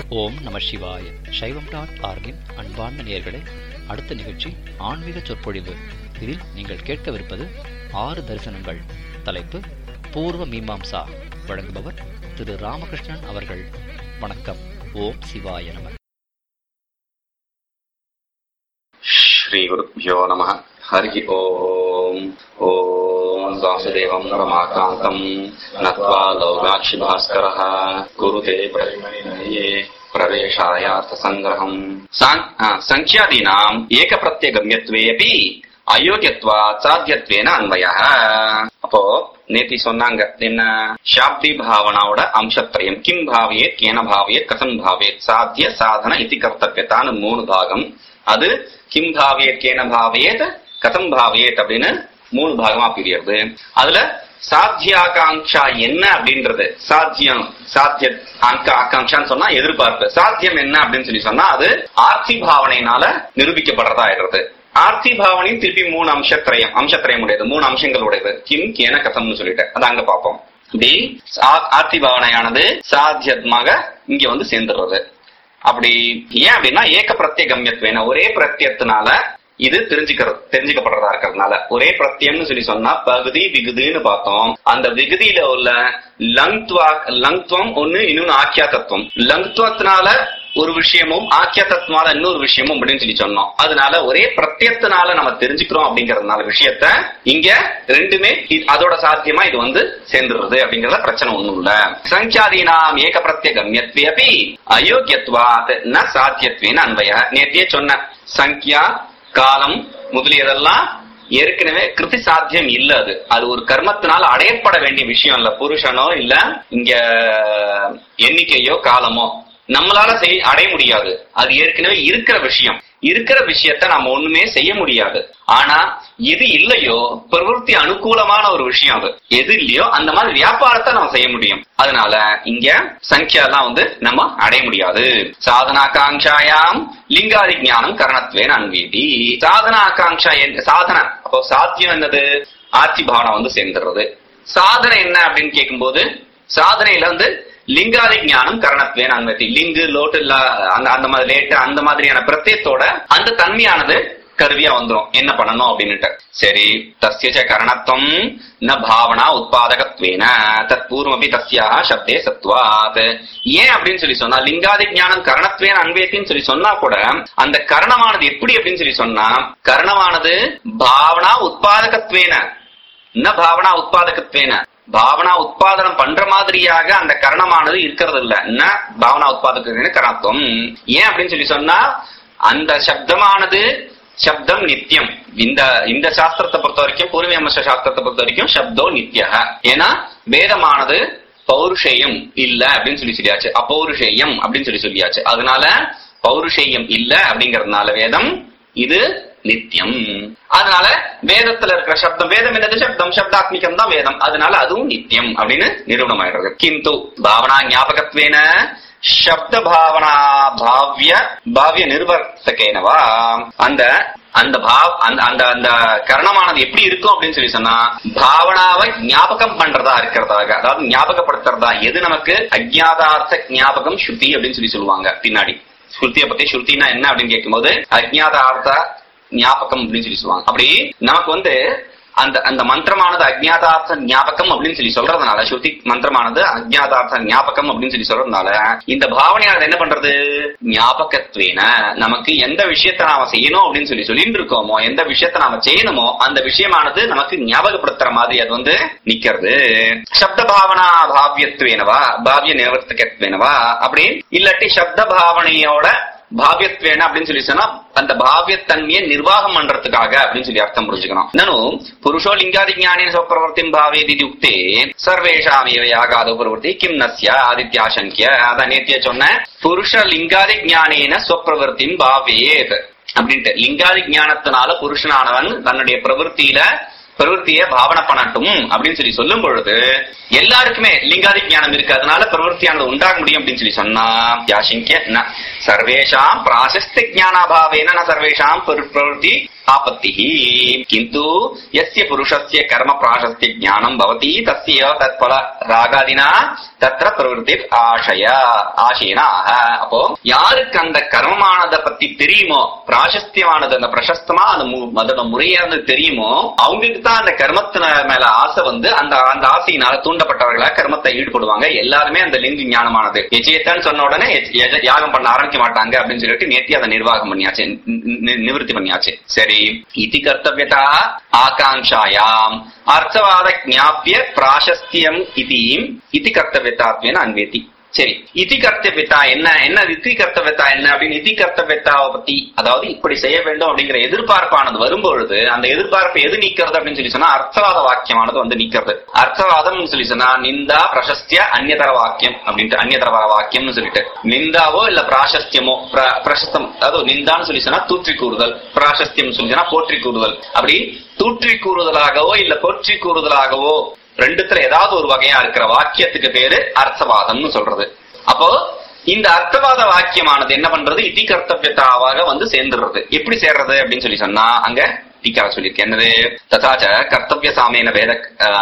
ஓம் நம சிவாய சைவம் டாட் ஆர்கின் அன்பார்ந்த நேயர்களே அடுத்த நிகழ்ச்சி ஆன்மீக சொற்பொழிவு இதில் நீங்கள் கேட்கவிருப்பது ஆறு தரிசனங்கள் தலைப்பு பூர்வ மீமாம்சா வழங்குபவர் திரு ராமகிருஷ்ணன் அவர்கள் வணக்கம் ஓம் சிவாய நம श्रीगुरुभ्यो नमः हरिः ओम् ॐ वासुदेवम् रमाकान्तम् नत्वा लौकाक्षिभास्करः कुरुते परिमये प्रवेशायार्थसङ्ग्रहम् सङ्ख्यादीनाम् एकप्रत्यगम्यत्वे अपि அயோக்கியத்வாத் சாத்தியத்வேன அன்வய அப்போ நேத்தி சொன்னாங்க என்ன சாப்தி பாவனாவோட அம்சத்திரயம் கிம் பாவியேத் கேன பாவியேத் கதம் பாவியேத் சாத்திய சாதன இது கர்த்தவியத்தான்னு மூணு பாகம் அது கிம் பாவியேத் கேன பாவியேத் கதம் பாவியேத் அப்படின்னு மூணு பாகமா பிரியறது அதுல சாத்தியாகாங்ஷா என்ன அப்படின்றது சாத்தியம் சாத்திய ஆகாங்ஷான்னு சொன்னா எதிர்பார்ப்பு சாத்தியம் என்ன அப்படின்னு சொல்லி சொன்னா அது ஆர்த்தி பாவனையினால நிரூபிக்கப்படுறதா ஆயிடுறது ஆர்த்தி பாவனையும் திருப்பி மூணு அம்சத்திரயம் அம்சத்திரயம் உடையது மூணு அம்சங்கள் உடையது கிம் கேன கதம்னு சொல்லிட்டு அது அங்க பார்ப்போம் இப்படி ஆர்த்தி பாவனையானது சாத்தியமாக இங்க வந்து சேர்ந்துடுறது அப்படி ஏன் அப்படின்னா ஏக பிரத்யேகம்யத்வேன ஒரே பிரத்யத்தினால இது தெரிஞ்சுக்கிறது தெரிஞ்சுக்கப்படுறதா இருக்கிறதுனால ஒரே பிரத்யம்னு சொல்லி சொன்னா பகுதி விகுதின்னு பார்த்தோம் அந்த விகுதியில உள்ள லங்த்வா லங்த்வம் ஒண்ணு இன்னொன்னு ஆக்கியா தத்துவம் லங்த்வத்தினால ஒரு விஷயமும் ஆக்கிய தத்துவமால இன்னொரு விஷயமும் அப்படின்னு சொல்லி சொன்னோம் அதனால ஒரே பிரத்யத்தினால நம்ம தெரிஞ்சுக்கிறோம் அப்படிங்கறதுனால விஷயத்த இங்க ரெண்டுமே அதோட சாத்தியமா இது வந்து சேர்ந்துருது அப்படிங்கறத பிரச்சனை ஒண்ணும் இல்ல சங்கியாதீனாம் ஏக பிரத்யகம்யத்வே அப்படி அயோக்கியத்வாத் ந சாத்தியத்வேன அன்வய நேத்தியே சொன்ன சங்கியா காலம் முதலியதெல்லாம் ஏற்கனவே கிருதி சாத்தியம் இல்ல அது அது ஒரு கர்மத்தினால் அடையப்பட வேண்டிய விஷயம் இல்ல புருஷனோ இல்ல இங்க எண்ணிக்கையோ காலமோ நம்மளால செய் அடைய முடியாது அது ஏற்கனவே இருக்கிற விஷயம் இருக்கிற விஷயத்த நாம ஒண்ணுமே செய்ய முடியாது ஆனா எது இல்லையோ பிரவருத்தி அனுகூலமான ஒரு விஷயம் அது எது இல்லையோ அந்த மாதிரி வியாபாரத்தை நம்ம செய்ய முடியும் அதனால இங்க சங்கியாலாம் வந்து நம்ம அடைய முடியாது சாதனாகாங்காயாம் லிங்காதி ஞானம் கரணத்வேன் அன்வீதி சாதனாகாங்ஷா சாதனை அப்போ சாத்தியம் என்னது ஆட்சி பாவனை வந்து சேர்ந்துடுறது சாதனை என்ன அப்படின்னு கேட்கும்போது சாதனையில வந்து லிங்காதி ஞானம் கரணத்வேன் அன்வதி லிங்கு லோட்டு அந்த அந்த மாதிரி லேட்டு அந்த மாதிரியான பிரத்யத்தோட அந்த தன்மையானது கருவியா வந்துரும் என்ன பண்ணணும் அப்படின்னுட்டு சரி தஸ்ய கரணத்துவம் ந பாவனா உத்பாதகத்வேன தத் பூர்வமபி தஸ்யா சப்தே சத்வாத் ஏன் அப்படின்னு சொல்லி சொன்னா லிங்காதி ஞானம் கரணத்வேன அன்வேத்தின்னு சொல்லி சொன்னா கூட அந்த கரணமானது எப்படி அப்படின்னு சொல்லி சொன்னா கரணமானது பாவனா உத்பாதகத்வேன ந பாவனா உத்பாதகத்வேன பாவனா உத்பாதனம் பண்ற மாதிரியாக அந்த கரணமானது இருக்கிறது இல்ல என்ன பாவனா உத்பாதக கரணத்துவம் ஏன் அப்படின்னு சொல்லி சொன்னா அந்த சப்தமானது சப்தம் நித்தியம் இந்த இந்த சாஸ்திரத்தை பொறுத்த வரைக்கும் பூர்வீமச சாஸ்திரத்தை பொறுத்த வரைக்கும் சப்தோ நித்திய ஏன்னா வேதமானது பௌருஷேயம் இல்ல அப்படின்னு சொல்லி சொல்லியாச்சு அப்பௌருஷேயம் அப்படின்னு சொல்லி சொல்லியாச்சு அதனால பௌருஷேயம் இல்ல அப்படிங்கறதுனால வேதம் இது நித்தியம் அதனால வேதத்துல இருக்கிற சப்தம் வேதம் என்னது சப்தம் சப்தாத்மிகம் தான் வேதம் அதனால அதுவும் நித்தியம் அப்படின்னு நிரூபணம் ஆயிடுறது கிந்து பாவனா ஞாபகத்வேன சப்த பாவனா பாவ்ய பாவ்ய நிர்வர்த்தகேனவா அந்த அந்த பாவ் அந்த அந்த அந்த கரணமானது எப்படி இருக்கும் அப்படின்னு சொல்லி சொன்னா பாவனாவை ஞாபகம் பண்றதா இருக்கிறதாக அதாவது ஞாபகப்படுத்துறதா எது நமக்கு அஜ்ஞாதார்த்த ஞாபகம் ஸ்ருதி அப்படின்னு சொல்லி சொல்லுவாங்க பின்னாடி ஸ்ருதியை பத்தி ஸ்ருதினா என்ன அப்படின்னு கேட்கும்போது அஜ்ஞாதார்த்த ஞாபகம் அப்படின்னு சொல்லி சொல்லுவாங்க அப்படி நமக்கு வந்து அந்த அந்த மந்திரமானது அஜ்ஞாதார்த்த ஞாபகம் அப்படின்னு சொல்லி சொல்றதுனால ஸ்ருதி மந்திரமானது அஜ்ஞாதார்த்த ஞாபகம் அப்படின்னு சொல்லி சொல்றதுனால இந்த பாவனையானது என்ன பண்றது ஞாபகத்வேன நமக்கு எந்த விஷயத்த நாம செய்யணும் அப்படின்னு சொல்லி சொல்லிட்டு இருக்கோமோ எந்த விஷயத்த நாம செய்யணுமோ அந்த விஷயமானது நமக்கு ஞாபகப்படுத்துற மாதிரி அது வந்து நிக்கிறது சப்த பாவனா பாவியத்வேனவா பாவிய நிவர்த்தகத்வேனவா அப்படி இல்லாட்டி சப்த பாவனையோட பாவியத்வேன அப்படின்னு சொல்லி சொன்னா அந்த பாவியத்தன்மையை நிர்வாகம் பண்றதுக்காக அப்படின்னு சொல்லி அர்த்தம் புரிஞ்சுக்கணும் நானும் புருஷோ லிங்காதி ஞானின் சொப்பிரவர்த்திம் பாவேதி யுக்தே சர்வேஷாம் யாகாத பிரவர்த்தி கிம் நஸ்யா ஆதித்யாசங்கிய அதான் நேத்திய சொன்ன புருஷ லிங்காதி ஞானேன சொப்பிரவர்த்திம் பாவேத் அப்படின்ட்டு லிங்காதி ஞானத்தினால புருஷனானவன் தன்னுடைய பிரவருத்தியில பிரவருத்திய பாவனை பண்ணட்டும் அப்படின்னு சொல்லி சொல்லும் பொழுது எல்லாருக்குமே லிங்காதி ஞானம் இருக்கு அதனால பிரவருத்தியானது உண்டாக முடியும் அப்படின்னு சொல்லி சொன்னா யாசிங்க சர்வேஷாம் பிராசஸ்தி ஜானாபாவேன ந சர்வேஷாம் பிரவருத்தி आपत्तिः किन्तु यस्य पुरुषस्य कर्म प्राशस्त्य ज्ञानं भवति तस्य तत्फल रागादिना தத்திர பிரவருத்தி ஆசய ஆசைனாக அப்போ யாருக்கு அந்த கர்மமானதை பத்தி தெரியுமோ பிராசஸ்தியமானது அந்த பிரசஸ்தமா அந்த மு- அதோட முறையானது தெரியுமோ அவங்களுக்கு தான் அந்த கர்மத்தின மேல ஆசை வந்து அந்த அந்த ஆசையினால தூண்டப்பட்டவர்களா கர்மத்தை ஈடுபடுவாங்க எல்லாருமே அந்த லிங்கு ஞானமானது எஜயத்தன்னு சொன்ன உடனே எஜ- எஜ- யாகம் பண்ண ஆரம்பிக்க மாட்டாங்க அப்படின்னு சொல்லிட்டு நேத்தி அதை நிர்வாகம் பண்ணியாச்சு நி- நி- நிவர்த்தி பண்ணியாச்சு சரி இது கர்த்தவியதா ஆகாங்காயாம் அர்த்தவாத ஞாபிய பிராசஸ்தியம் இதி இதி கர்த்தவியதாத்வேன அன்வேதி சரி இதி கர்த்தவியதா என்ன என்ன இத்தி கர்த்தவியதா என்ன அப்படின்னு இதி கர்த்தவியதாவை பத்தி அதாவது இப்படி செய்ய வேண்டும் அப்படிங்கிற எதிர்பார்ப்பானது வரும்பொழுது அந்த எதிர்பார்ப்பை எது நீக்கிறது அப்படின்னு சொல்லி சொன்னா அர்த்தவாத வாக்கியமானது வந்து நீக்கிறது அர்த்தவாதம் சொல்லி சொன்னா நிந்தா பிரசஸ்திய அந்நியதர வாக்கியம் அப்படின்ட்டு அந்நியதர வாக்கியம்னு சொல்லிட்டு நிந்தாவோ இல்ல பிராசஸ்தியமோ பிர- பிரசஸ்தம் அதாவது நிந்தான்னு சொல்லி சொன்னா தூற்றி கூறுதல் பிராசஸ்தியம் சொல்லி சொன்னா போற்றி கூறுதல் அப்படி தூற்றி கூறுதலாகவோ இல்ல போற்றி கூறுதலாகவோ ரெண்டுத்துல ஏதாவது ஒரு வகையா இருக்கிற வாக்கியத்துக்கு பேரு அர்த்தவாதம்னு சொல்றது அப்போ இந்த அர்த்தவாத வாக்கியமானது என்ன பண்றது இதி கர்த்தவியதாவாக வந்து சேர்ந்துடுறது எப்படி சேர்றது அப்படின்னு சொல்லி சொன்னா அங்க டீக்கால சொல்லியிருக்கேன் என்னது ததாச்ச கர்த்தவிய சாமேன வேத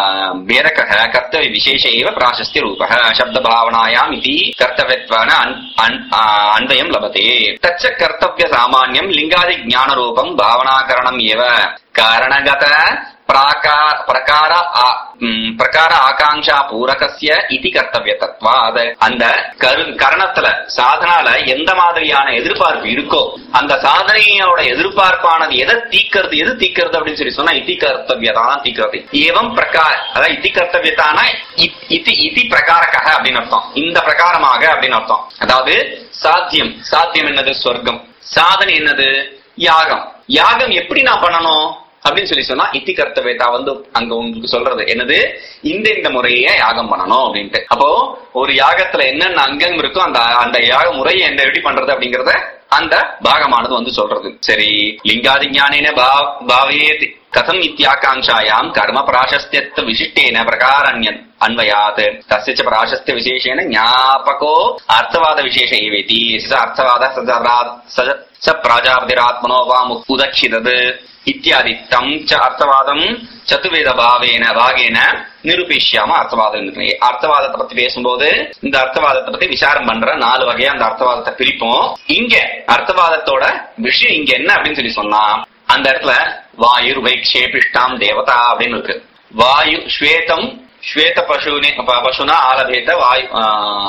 வேதக கர்த்தவிய விசேஷ ஏவ பிராசஸ்திய ரூப சப்த பாவனாயாம் இதி கர்த்தவியத்வான அன்- அன்- ஆ, அன்வயம் லபதே தச்ச கர்த்தவிய சாமான்யம் லிங்காதி ஞான ரூபம் பாவனாகரணம் ஏவ காரணகத प्राकार प्रकार आ- ம், பிரகார ஆகாங்ஷா பூரகசிய இதி கர்த்தவிய தத்வாத் அந்த கரு கரணத்துல சாதனால எந்த மாதிரியான எதிர்பார்ப்பு இருக்கோ அந்த சாதனையோட எதிர்பார்ப்பானது எதை தீக்கிறது எது தீக்கிறது அப்படின்னு சொல்லி சொன்னா இதி கர்த்தவியதான் தீக்கிறது ஏவம் பிரகார அதாவது இதி கர்த்தவியதான இ- இதி இதி பிரகாரக அப்படின்னு அர்த்தம் இந்த பிரகாரமாக அப்படின்னு அர்த்தம் அதாவது சாத்தியம் சாத்தியம் என்னது சொர்க்கம் சாதனை என்னது யாகம் யாகம் எப்படி நான் பண்ணணும் அப்படின்னு சொல்லி சொன்னா இத்தி கர்த்தவேதா வந்து அங்க உங்களுக்கு சொல்றது என்னது இந்த இந்த முறையே யாகம் பண்ணணும் அப்படின்ட்டு அப்போ ஒரு யாகத்துல என்னென்ன அங்கம் இருக்கோ அந்த அந்த யாக முறையை என்ன எப்படி பண்றது அப்படிங்கறத அந்த பாகமானது வந்து சொல்றது சரி லிங்காதி ஞானேன பா- பாவேத் கதம் இத்தியாகாங்காயாம் கர்ம பிராசஸ்தியத்வ விசிஷ்டேன பிரகாரண்யன் அன்வயாத் தஸ்ய ச பிராசஸ்திய விசேஷேன ஞாபகோ அர்த்தவாத விசேஷ ஏவேதி ச அர்த்தவாத ச- ச- ச பிராஜாபதிராத்மனோ வா உதட்சிதது இத்தியாதி தம் ச அர்த்தவாதம் சதுர்வேத பாவேன பாகேன நிரூபிஷ்யாம அர்த்தவாதம் இருக்கு. அர்த்தவாதத்தை பத்தி பேசும்போது இந்த அர்த்தவாதத்தை பத்தி விசாரம் பண்ற நாலு வகையா அந்த அர்த்தவாதத்தை பிரிப்போம் இங்க அர்த்தவாதத்தோட விஷயம் இங்க என்ன அப்படின்னு சொல்லி சொன்னா அந்த இடத்துல வாயுர் வைக்ஷேபிஷ்டாம் தேவதா அப்படின்னு இருக்கு வாயு ஸ்வேதம் ஸ்வேத பசுனே ப- பசுனா ஆலபேத வாயு ஆ,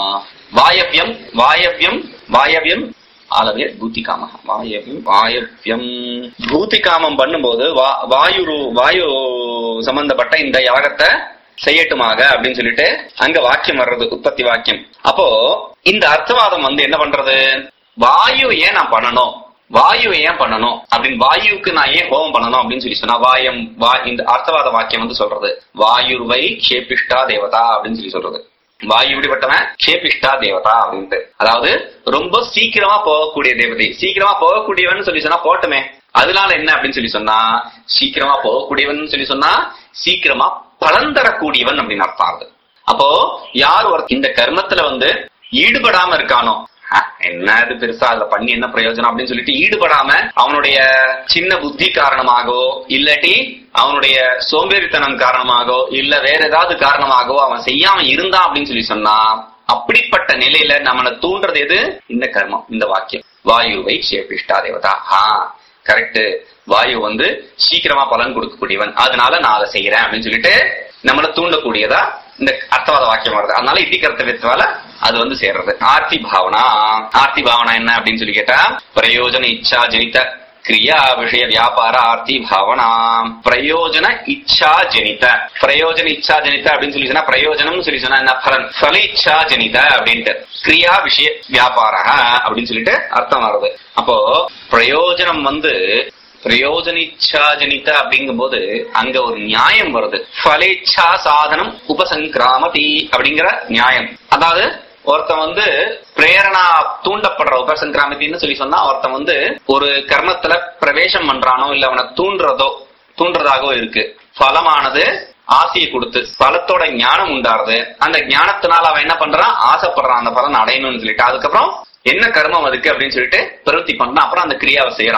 வாயவ்யம் வாயவ்யம் வாயவ்யம் ஆலவே பூத்திகாம வாயவ்யம் வாயவ்யம் பூத்திகாமம் பண்ணும்போது வா- வாயு ரூ- வாயு சம்பந்தப்பட்ட இந்த யாகத்தை செய்யட்டுமாக அப்படின்னு சொல்லிட்டு அங்க வாக்கியம் வர்றது உற்பத்தி வாக்கியம் அப்போ இந்த அர்த்தவாதம் வந்து என்ன பண்றது வாயு ஏன் நான் பண்ணணும் வாயு ஏன் பண்ணணும் அப்படின்னு வாயுவுக்கு நான் ஏன் ஹோமம் பண்ணணும் அப்படின்னு சொல்லி சொன்னா வாயம் வா இந்த அர்த்தவாத வாக்கியம் வந்து சொல்றது வாயுர்வை க்ஷேபிஷ்டா தேவதா அப்படின்னு சொல்லி சொல்றது வாயு இப்படிப்பட்டவன் க்ஷேபிஷ்டா தேவதா அப்படின்ட்டு அதாவது ரொம்ப சீக்கிரமா போகக்கூடிய தேவதை சீக்கிரமா போகக்கூடியவன் சொல்லி சொன்னா போட்டுமே அதனால என்ன அப்படின்னு சொல்லி சொன்னா சீக்கிரமா போகக்கூடியவன் சொல்லி சொன்னா சீக்கிரமா பலன் தரக்கூடியவன் அப்படின்னு அர்த்தம் ஆகுது அப்போ யார் ஒரு இந்த கர்மத்துல வந்து ஈடுபடாம இருக்கானோ "அஹ், என்ன இது பெருசா அதுல பண்ணி என்ன பிரயோஜனம் அப்படின்னு சொல்லிட்டு ஈடுபடாம அவனுடைய சின்ன புத்தி காரணமாகவோ இல்லாட்டி அவனுடைய சோம்பேறித்தனம் காரணமாகவோ இல்ல வேற ஏதாவது காரணமாகவோ அவன் செய்யாம இருந்தான் அப்படின்னு சொல்லி சொன்னா அப்படிப்பட்ட நிலையில நம்மளை தூண்டுறது எது இந்த கர்மம் இந்த வாக்கியம் வாயுவை சேபிஷ்டா தேவதா ஆ கரெக்ட் வாயு வந்து சீக்கிரமா பலன் கொடுக்கக்கூடியவன் அதனால நான் அதை செய்யறேன் அப்படின்னு சொல்லிட்டு நம்மளை தூண்டக்கூடியதா இந்த அர்த்தவாத வாக்கியம் வருது அதனால இத்தி கர்த்தவியத்தால அது வந்து சேர்றது ஆர்த்தி பாவனா ஆர்த்தி பாவனா என்ன அப்படின்னு சொல்லி கேட்டா பிரயோஜன இச்சா ஜனித கிரியா விஷய வியாபார ஆர்த்தி பாவனா பிரயோஜன இச்சா ஜனித பிரயோஜன இச்சா ஜனித அப்படின்னு சொல்லி சொன்னா பிரயோஜனம் சொல்லி சொன்னா என்ன பலன் பல இச்சா ஜனித அப்படின்ட்டு கிரியா விஷய வியாபார அப்படின்னு சொல்லிட்டு அர்த்தம் வருது அப்போ பிரயோஜனம் வந்து பிரயோஜனிச்சா ஜனித அப்படிங்கும் போது அங்க ஒரு நியாயம் வருது பலேச்சா சாதனம் உபசங்கிராமதி அப்படிங்கிற நியாயம் அதாவது ஒருத்தன் வந்து பிரேரணா தூண்டப்படுற உபசங்கிராமத்தின்னு சொல்லி சொன்னா ஒருத்தன் வந்து ஒரு கர்மத்துல பிரவேசம் பண்றானோ இல்ல அவனை தூண்டுறதோ தூண்டுறதாகவோ இருக்கு பலமானது ஆசையை கொடுத்து பலத்தோட ஞானம் உண்டாருது அந்த ஞானத்தினால அவன் என்ன பண்றான் ஆசைப்படுறான் அந்த பலன் அடையணும்னு சொல்லிட்டு அதுக்கப்புறம் என்ன கர்மம் அதுக்கு அப்படின்னு சொல்லிட்டு பிரவൃத்தி பண்றான் அப்புறம் அந்த கிரியாவை செய்யறான்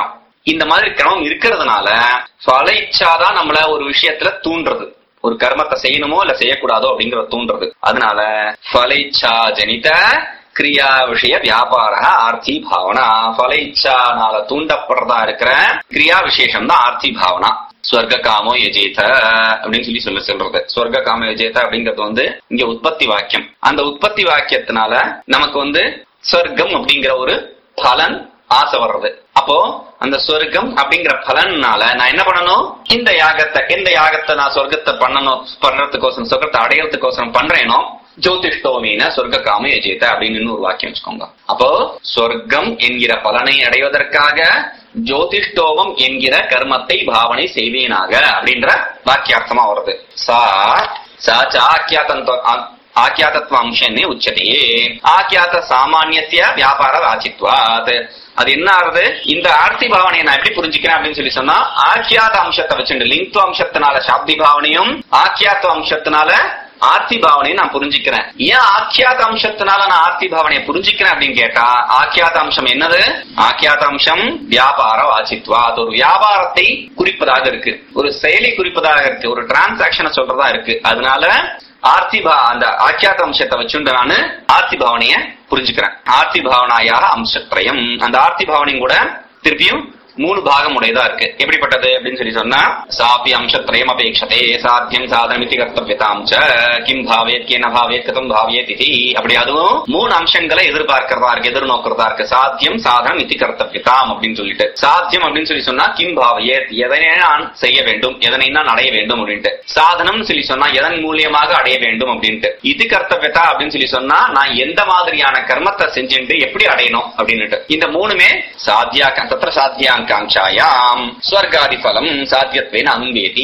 இந்த மாதிரி கிரமம் இருக்கிறதுனால பல இச்சாதான் நம்மள ஒரு விஷயத்துல தூண்டுறது ஒரு கர்மத்தை செய்யணுமோ இல்ல செய்யக்கூடாதோ அப்படிங்கறத தூண்டுறது அதனால பல இச்சா ஜனித கிரியா விஷய வியாபார ஆர்த்தி பாவனா பல இச்சானால தூண்டப்படுறதா இருக்கிற கிரியா விசேஷம் தான் ஆர்த்தி பாவனா ஸ்வர்க காமோ யஜேத அப்படின்னு சொல்லி சொல்ல சொல்றது ஸ்வர்க காமோ யஜேத அப்படிங்கிறது வந்து இங்க உற்பத்தி வாக்கியம் அந்த உற்பத்தி வாக்கியத்தினால நமக்கு வந்து சொர்க்கம் அப்படிங்கிற ஒரு பலன் ஆசை வர்றது அப்போ அந்த சொர்க்கம் அப்படிங்கிற பலனால நான் என்ன பண்ணணும் இந்த யாகத்தை எந்த யாகத்தை நான் சொர்க்கத்தை பண்ணணும் பண்றதுக்கோசரம் சொர்க்கத்தை அடையறதுக்கோசரம் பண்றேனோ ஜோதிஷ்டோமீன சொர்க்க காம எஜேத அப்படின்னு இன்னொரு வாக்கியம் வச்சுக்கோங்க அப்போ சொர்க்கம் என்கிற பலனை அடைவதற்காக ஜோதிஷ்டோமம் என்கிற கர்மத்தை பாவனை செய்வேனாக அப்படின்ற வாக்கியார்த்தமா வருது சா சாச்ச ஆக்கியாத்தம் ஆக்கியாத்தத்வ அம்சன்னே உச்சதே ஆக்கியாத்த சாமானியத்திய வியாபார ராஜித்வாத் அது என்ன ஆறுது இந்த ஆர்த்தி பாவனையை நான் எப்படி புரிஞ்சுக்கிறேன் அப்படின்னு சொல்லி சொன்னா ஆக்கியாத அம்சத்தை வச்சுட்டு லிங்க்துவ அம்சத்தினால சாப்தி பாவனையும் ஆக்கியாத்த அம்சத்தினால ஆர்த்தி பாவனையை நான் புரிஞ்சுக்கிறேன் ஏன் ஆக்கியாத அம்சத்தினால நான் ஆர்த்தி பாவனையை புரிஞ்சுக்கிறேன் அப்படின்னு கேட்டா ஆக்கியாத அம்சம் என்னது ஆக்கியாத அம்சம் வியாபார வாச்சித்வா அது ஒரு வியாபாரத்தை குறிப்பதாக இருக்கு ஒரு செயலை குறிப்பதாக இருக்கு ஒரு டிரான்சாக்சனை சொல்றதா இருக்கு அதனால ஆர்த்தி பா அந்த ஆக்கியாத அம்சத்தை வச்சுட்டு நானு ஆர்த்தி பாவனைய புரிஞ்சுக்கிறேன் ஆர்த்தி பாவனாயாக அம்சத்ரயம் அந்த ஆர்த்தி பாவனையும் கூட திருப்பியும் மூணு பாகம் உடையதா இருக்கு எப்படிப்பட்டது அப்படின்னு சொல்லி சொன்னா சாப்பி அம்சத்ரயம் அபேட்சதே சாத்தியம் சாதனம் இத்தி கர்த்தவியதாம் ச கிம் பாவேத் கேன பாவேத் கதம் பாவேத் இதி அப்படி அதுவும் மூணு அம்சங்களை எதிர்பார்க்கிறதா இருக்கு எதிர்நோக்கிறதா இருக்கு சாத்தியம் சாதனம் இத்தி கர்த்தவியதாம் அப்படின்னு சொல்லிட்டு சாத்தியம் அப்படின்னு சொல்லி சொன்னா கிம் பாவேத் எதனை நான் செய்ய வேண்டும் எதனை நான் அடைய வேண்டும் அப்படின்ட்டு சாதனம் சொல்லி சொன்னா எதன் மூலியமாக அடைய வேண்டும் அப்படின்ட்டு இது கர்த்தவியதா அப்படின்னு சொல்லி சொன்னா நான் எந்த மாதிரியான கர்மத்தை செஞ்சுட்டு எப்படி அடையணும் அப்படின்னுட்டு இந்த மூணுமே சாத்தியா தத்திர சாத்தியாங்காங்காயாம் ஸ்வர்காதி பலம் சாத்தியத்வேன அன்பேதி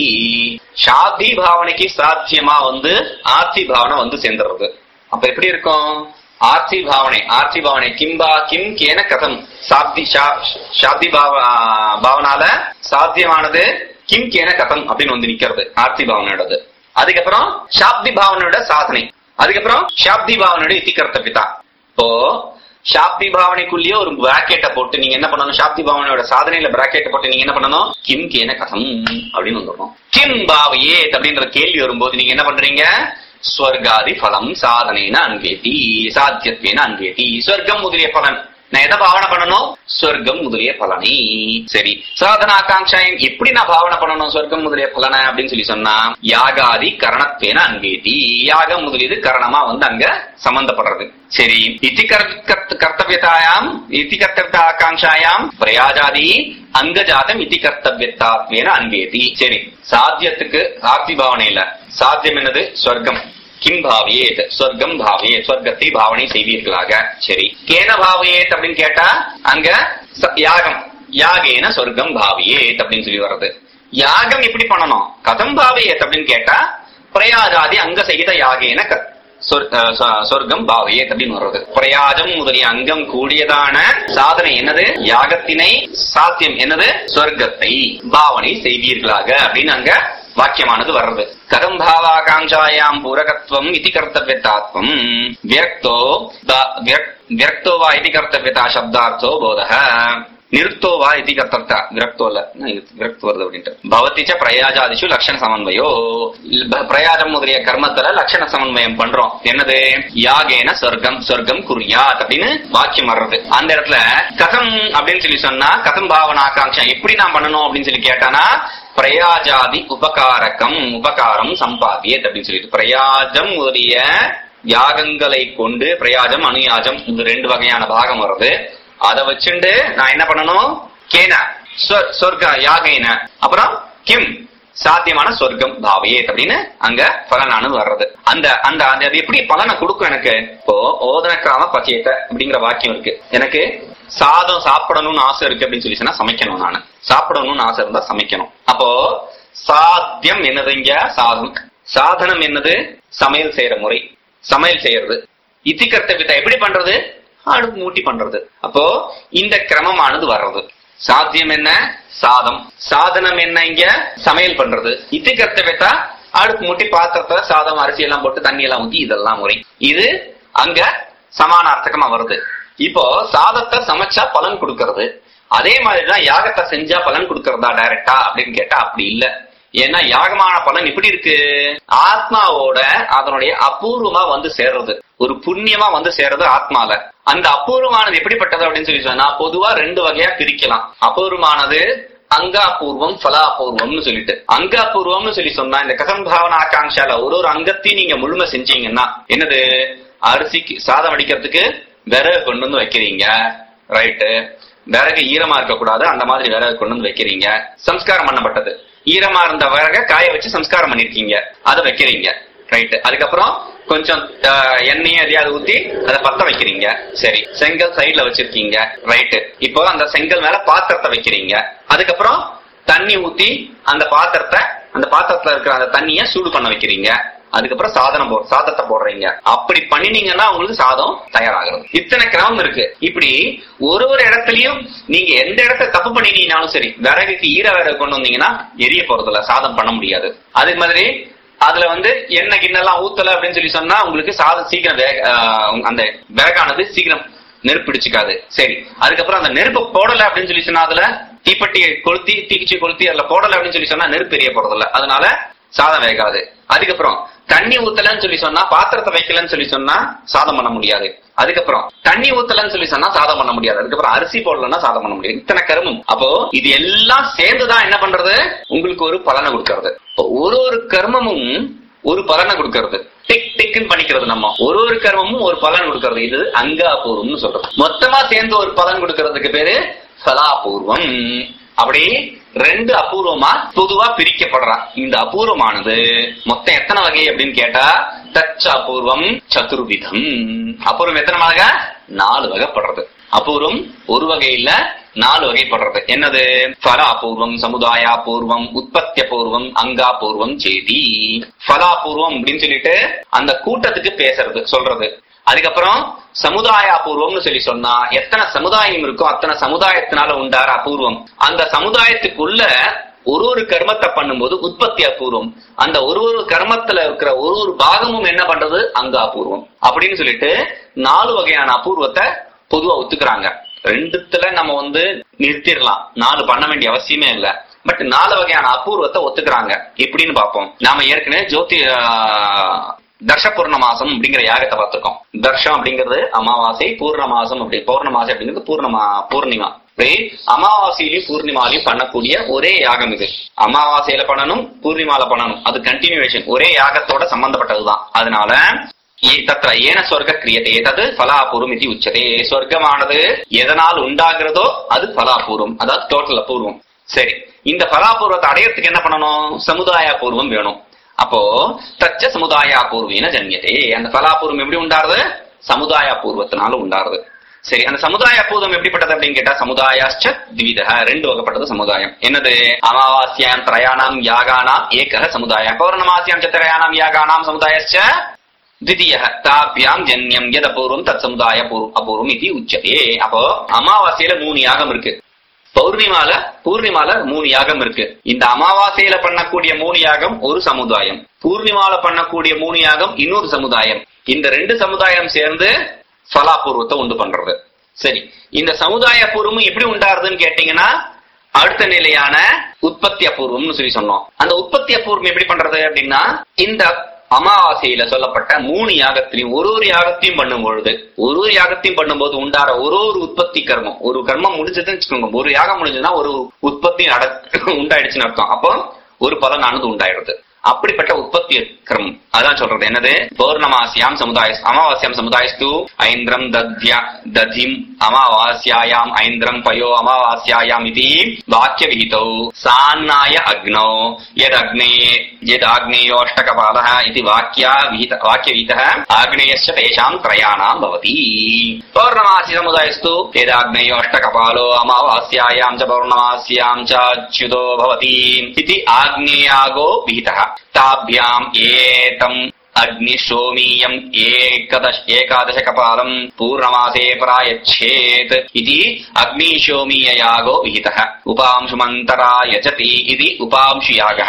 சாத்தி பாவனைக்கு சாத்தியமா வந்து ஆர்த்தி பாவனை வந்து சேர்ந்துடுறது அப்ப எப்படி இருக்கும் ஆர்த்தி பாவனை ஆர்த்தி பாவனை கிம்பா கிம் கேன கதம் சாத்தி சாத்தி பாவ பாவனால சாத்தியமானது கிம் கேன கதம் அப்படின்னு வந்து நிக்கிறது ஆர்த்தி பாவனையோடது அதுக்கப்புறம் சாப்தி பாவனையோட சாதனை அதுக்கப்புறம் சாப்தி பாவனையோட இத்தி கர்த்தபிதா இப்போ சாப்தி பாவனைக்குள்ளேயே ஒரு பிராக்கெட்டை போட்டு நீங்க என்ன பண்ணணும் சாப்தி பாவனையோட சாதனையில பிராக்கெட்டை போட்டு நீங்க என்ன பண்ணணும் கிம் கேன கதம் அப்படின்னு வந்துடணும் கிம் பாவையே அப்படின்ற கேள்வி வரும்போது நீங்க என்ன பண்றீங்க ஸ்வர்காதி பலம் சாதனைன அன்பேதி சாத்தியத்வேன அன்பேதி ஸ்வர்க்கம் முதலிய பலன் நான் எதை பாவனை பண்ணணும் சொர்க்கம் முதலிய பலனை சரி சாதன ஆகாங்காயம் எப்படி நான் பாவனை பண்ணணும் சொர்க்கம் முதலிய பலனை அப்படின்னு சொல்லி சொன்னா யாகாதி கரணத்வேன அன்பேதி யாகம் முதலியது கரணமா வந்து அங்க சம்பந்தப்படுறது சரி இத்தி கர்த்தவியதாயாம் இத்தி கர்த்தவிய ஆகாங்காயாம் பிரயாஜாதி அங்கஜாதம் இத்தி கர்த்தவியத்தாத்வேன அன்பேதி சரி சாத்தியத்துக்கு ஆர்த்தி பாவனையில சாத்தியம் என்னது சொர்க்கம் கிம் பாவியேத் சொர்க்கம் பாவியேத் சொர்க்கத்தை பாவனை செய்வீர்களாக சரி கேன பாவியேத் அப்படின்னு கேட்டா அங்க யாகம் யாகேன சொர்க்கம் பாவியேத் அப்படின்னு சொல்லி வர்றது யாகம் எப்படி பண்ணணும் கதம் பாவியேத் அப்படின்னு கேட்டா பிரயாஜாதி அங்க செய்த யாகேன சொர்க்கம் பாவையேத் அப்படின்னு வர்றது பிரயாஜம் முதலிய அங்கம் கூடியதான சாதனை என்னது யாகத்தினை சாத்தியம் என்னது சொர்க்கத்தை பாவனை செய்வீர்களாக அப்படின்னு அங்க வாக்கியமானது வர்றது கதம் பாவாகாங்காயாம் பூரகத்துவம் இது கர்த்தவியத்தாத்வம் வியக்தோ வியக்தோ வா இது கர்த்தவியதா சப்தார்த்தோ போதக நிறுத்தோ வா இது கர்த்தர்த்தா விரக்தோ இல்ல விரக்து வருது அப்படின்ட்டு பவத்திச்ச பிரயாஜாதிஷு லட்சண சமன்வயோ பிரயாஜம் முதலிய கர்மத்துல லட்சண சமன்வயம் பண்றோம் என்னது யாகேன சொர்க்கம் சொர்க்கம் குறியாத் அப்படின்னு வாக்கியம் வர்றது அந்த இடத்துல கதம் அப்படின்னு சொல்லி சொன்னா கதம் பாவனாகாங்ஷா எப்படி நான் பண்ணணும் அப்படின்னு சொல்லி கேட்டானா பிரயாஜாதி உபகாரகம் உபகாரம் சம்பாதியத் அப்படின்னு சொல்லிட்டு பிரயாஜம் முதலிய யாகங்களை கொண்டு பிரயாஜம் அனுயாஜம் இந்த ரெண்டு வகையான பாகம் வருது அதை வச்சுண்டு நான் என்ன பண்ணணும் கேன சொர்க்க யாகைன அப்புறம் கிம் சாத்தியமான சொர்க்கம் பாவையே அப்படின்னு அங்க பலனானது வர்றது அந்த அந்த அது எப்படி பலனை கொடுக்கும் எனக்கு இப்போ ஓதனக்காம பச்சையத்தை அப்படிங்கிற வாக்கியம் இருக்கு எனக்கு சாதம் சாப்பிடணும்னு ஆசை இருக்கு அப்படின்னு சொல்லி சொன்னா சமைக்கணும் நானு சாப்பிடணும்னு ஆசை இருந்தா சமைக்கணும் அப்போ சாத்தியம் என்னது இங்க சாதம் சாதனம் என்னது சமையல் செய்யற முறை சமையல் செய்யறது இத்தி கர்த்தவியத்தை எப்படி பண்றது அடுப்பு மூட்டி பண்றது அப்போ இந்த கிரமமானது வர்றது சாத்தியம் என்ன சாதம் சாதனம் என்ன இங்க சமையல் பண்றது இத்தி கர்த்தவியத்தா அடுப்பு மூட்டி பாத்திரத்துல சாதம் அரிசி எல்லாம் போட்டு தண்ணி எல்லாம் ஊத்தி இதெல்லாம் முறை இது அங்க சமானார்த்தகமா வருது இப்போ சாதத்தை சமைச்சா பலன் கொடுக்கறது அதே மாதிரிதான் யாகத்தை செஞ்சா பலன் கொடுக்கறதா டைரக்டா அப்படின்னு கேட்டா அப்படி இல்ல ஏன்னா யாகமான பலன் எப்படி இருக்கு ஆத்மாவோட அதனுடைய அபூர்வமா வந்து சேர்றது ஒரு புண்ணியமா வந்து சேர்றது ஆத்மால அந்த அபூர்வமானது எப்படிப்பட்டது அப்படின்னு சொல்லி சொன்னா பொதுவா ரெண்டு வகையா பிரிக்கலாம் அபூர்வமானது அங்காபூர்வம் பலாபூர்வம்னு சொல்லிட்டு அங்காபூர்வம்னு சொல்லி சொன்னா இந்த கசன் பாவன ஆகாங்ஷால ஒரு ஒரு அங்கத்தையும் நீங்க முழுமை செஞ்சீங்கன்னா என்னது அரிசிக்கு சாதம் அடிக்கிறதுக்கு விறகு கொண்டு வந்து வைக்கிறீங்க ரைட்டு விறகு ஈரமா இருக்கக்கூடாது அந்த மாதிரி விறகு கொண்டு வந்து வைக்கிறீங்க சம்ஸ்காரம் பண்ணப்பட்டது ஈரமா இருந்த விறக காய வச்சு சம்ஸ்காரம் பண்ணிருக்கீங்க அதை வைக்கிறீங்க ரைட்டு அதுக்கப்புறம் கொஞ்சம் ஆஹ், எண்ணெய் எதையாவது ஊத்தி அதை பத்த வைக்கிறீங்க சரி செங்கல் சைடுல வச்சிருக்கீங்க ரைட்டு இப்போ அந்த செங்கல் மேல பாத்திரத்தை வைக்கிறீங்க அதுக்கப்புறம் தண்ணி ஊத்தி அந்த பாத்திரத்தை அந்த பாத்திரத்துல இருக்கிற அந்த தண்ணிய சூடு பண்ண வைக்கிறீங்க அதுக்கப்புறம் சாதனம் போ சாதத்தை போடுறீங்க அப்படி பண்ணினீங்கன்னா உங்களுக்கு சாதம் தயாராகிறது இத்தனை கிராமம் இருக்கு இப்படி ஒரு ஒரு இடத்துலயும் நீங்க எந்த இடத்த தப்பு பண்ணினீங்கனாலும் சரி விறகுக்கு ஈர விறகு கொண்டு வந்தீங்கன்னா எரிய போறதில்ல சாதம் பண்ண முடியாது அதே மாதிரி அதுல வந்து எண்ணெய் கிண்ணெல்லாம் ஊத்தல அப்படின்னு சொல்லி சொன்னா உங்களுக்கு சாதம் சீக்கிரம் வேக ஆஹ் அந்த விறகானது சீக்கிரம் நெருப்பு பிடிச்சிக்காது சரி அதுக்கப்புறம் அந்த நெருப்பு போடல அப்படின்னு சொல்லி சொன்னா அதுல தீப்பெட்டியை கொளுத்தி தீக்குச்சி கொளுத்தி அதுல போடல அப்படின்னு சொல்லி சொன்னா நெருப்பு எரிய போறதில்ல அதனால சாதம் வேகாது அதுக்கப்புறம் தண்ணி ஊத்தலன்னு சொல்லி சொன்னா பாத்திரத்தை வைக்கலன்னு சொல்லி சொன்னா சாதம் பண்ண முடியாது அதுக்கப்புறம் தண்ணி ஊத்தலன்னு சொல்லி சொன்னா சாதம் பண்ண முடியாது அதுக்கப்புறம் அரிசி போடலன்னா சாதம் பண்ண முடியாது இத்தனை கருமம் அப்போ இது எல்லாம் சேர்ந்துதான் என்ன பண்றது உங்களுக்கு ஒரு பலனை கொடுக்கறது இப்போ ஒரு ஒரு கர்மமும் ஒரு பலனை கொடுக்கறது டிக் டிக்னு பண்ணிக்கிறது நம்ம ஒரு ஒரு கர்மமும் ஒரு பலன் கொடுக்கறது இது அங்காபூர்வம்னு சொல்றது மொத்தமா சேர்ந்து ஒரு பலன் கொடுக்கறதுக்கு பேரு சலாபூர்வம் அப்படி ரெண்டு அபூர்வமா பொதுவா பிரிக்கப்படுறான் இந்த அபூர்வமானது மொத்தம் எத்தனை வகை அப்படின்னு கேட்டா தச்ச அபூர்வம் சதுர்விதம் அபூர்வம் எத்தனை வகை நாலு வகைப்படுறது அபூர்வம் ஒரு வகை இல்ல நாலு வகைப்படுறது என்னது ஃபலாபூர்வம் சமுதாயாபூர்வம் உற்பத்தியபூர்வம் அங்காபூர்வம் சேதி ஃபலாபூர்வம் அப்படின்னு சொல்லிட்டு அந்த கூட்டத்துக்கு பேசுறது சொல்றது அதுக்கப்புறம் சமுதாய அபூர்வம்னு சொல்லி சொன்னா எத்தனை சமுதாயம் இருக்கோ அத்தனை சமுதாயத்தினால உண்டார அபூர்வம் அந்த சமுதாயத்துக்குள்ள ஒரு ஒரு கர்மத்தை பண்ணும்போது உற்பத்தி அபூர்வம் அந்த ஒரு ஒரு கர்மத்துல இருக்கிற ஒரு ஒரு பாகமும் என்ன பண்றது அங்க அபூர்வம் அப்படின்னு சொல்லிட்டு நாலு வகையான அபூர்வத்தை பொதுவா ஒத்துக்கிறாங்க ரெண்டுத்துல நம்ம வந்து நிறுத்திடலாம் நாலு பண்ண வேண்டிய அவசியமே இல்ல பட் நாலு வகையான அபூர்வத்தை ஒத்துக்கிறாங்க எப்படின்னு பார்ப்போம் நாம ஏற்கனவே ஜோதி ஆஹ், தர்ஷ பூர்ணமாசம் அப்படிங்கிற யாகத்தை பார்த்திருக்கோம் தர்ஷம் அப்படிங்கிறது அமாவாசை பூர்ணமாசம் அப்படி பௌர்ணமாசை அப்படிங்கிறது பூர்ணமா பூர்ணிமா இப்படி அமாவாசையிலையும் பூர்ணிமாலையும் பண்ணக்கூடிய ஒரே யாகம் இது அமாவாசையில பண்ணணும் பூர்ணிமால பண்ணணும் அது கண்டினியூவேஷன் ஒரே யாகத்தோட சம்பந்தப்பட்டதுதான் அதனால ஏ- தத்ர ஏன சொர்க்க கிரியதே தது பலாபூர்வம் இது உச்சதே சொர்க்கமானது எதனால் உண்டாகிறதோ அது பலாபூர்வம் அதாவது டோட்டல் அபூர்வம் சரி இந்த பலாபூர்வத்தை அடையறதுக்கு என்ன பண்ணணும் சமுதாய பூர்வம் வேணும் அப்போ தச்ச சமுதாய பூர்வீன ஜன்யதே அந்த பலாபூர்வம் எப்படி உண்டாருது சமுதாய பூர்வத்தினால உண்டாருது சரி அந்த சமுதாய பூர்வம் எப்படிப்பட்டது அப்படின்னு கேட்டா சமுதாயாச்ச திவித ரெண்டு வகைப்பட்டது சமுதாயம் என்னது அமாவாஸ்யாம் திரயாணாம் யாகானாம் ஏக சமுதாய பௌர்ணமாசியாம் ச திரயாணாம் யாகானாம் சமுதாயச்ச द्वितीयः தாபியாம் ஜன்யம் எத் அபூர்வம் தத் சமுதாய பூர்வம் அபூர்வம் இது உச்சதே அப்போ அமாவாசையில மூணு யாகம் இருக்கு பௌர்ணிமால பூர்ணிமால மூணு யாகம் இருக்கு இந்த அமாவாசையில பண்ணக்கூடிய மூணு யாகம் ஒரு சமுதாயம் பூர்ணிமால பண்ணக்கூடிய மூணு யாகம் இன்னொரு சமுதாயம் இந்த ரெண்டு சமுதாயம் சேர்ந்து பலாபூர்வத்தை உண்டு பண்றது சரி இந்த சமுதாய பூர்வமும் எப்படி உண்டாருதுன்னு கேட்டீங்கன்னா அடுத்த நிலையான உற்பத்தி அபூர்வம்னு சொல்லி சொன்னோம் அந்த உற்பத்தி அபூர்வம் எப்படி பண்றது அப்படின்னா இந்த அமாவாசையில சொல்லப்பட்ட மூணு யாகத்திலையும் ஒரு ஒரு யாகத்தையும் பண்ணும் பொழுது ஒரு ஒரு யாகத்தையும் பண்ணும்போது உண்டார ஒரு ஒரு உற்பத்தி கர்மம் ஒரு கர்மம் முடிஞ்சதுன்னு வச்சுக்கோங்க ஒரு யாகம் முடிஞ்சதுன்னா ஒரு உற்பத்தி நட உண்டாயிடுச்சுன்னு அர்த்தம் அப்போ ஒரு பலனானது உண்டாயிடுது அப்படிப்பட்ட உற்பத்தி கிரமம் அதான் சொல்றது என்னது பௌர்ணமாசியாம் சமுதாய அமாவாஸ்யாம் சமுதாயஸ்து ஐந்திரம் தத்யா ததிம் அமாவாஸ்யாயாம் ஐந்திரம் பயோ அமாவாஸ்யாயாம் இது வாக்கிய விகிதௌ சான்னாய அக்னௌ யத் அக்னே யத் ஆக்னேயோஷ்டகபாலः इति वाक्या विहित वाक्यविहितः आग्नेयस्य तेषां त्रयाणां भवति पौर्णमासि समुदायस्तु यदाग्नेयोष्टकपालो अमावास्यायां च पौर्णमास्यां च अच्युतो भवति इति आग्नेयागो विहितः ताभ्याम् एतम् अग्निशोमीयम् एकदश एकादशकपालम् पूर्णमासे प्रायच्छेत् इति अग्निशोमीययागो विहितः उपांशुमन्तरा यजति इति उपांशुयागः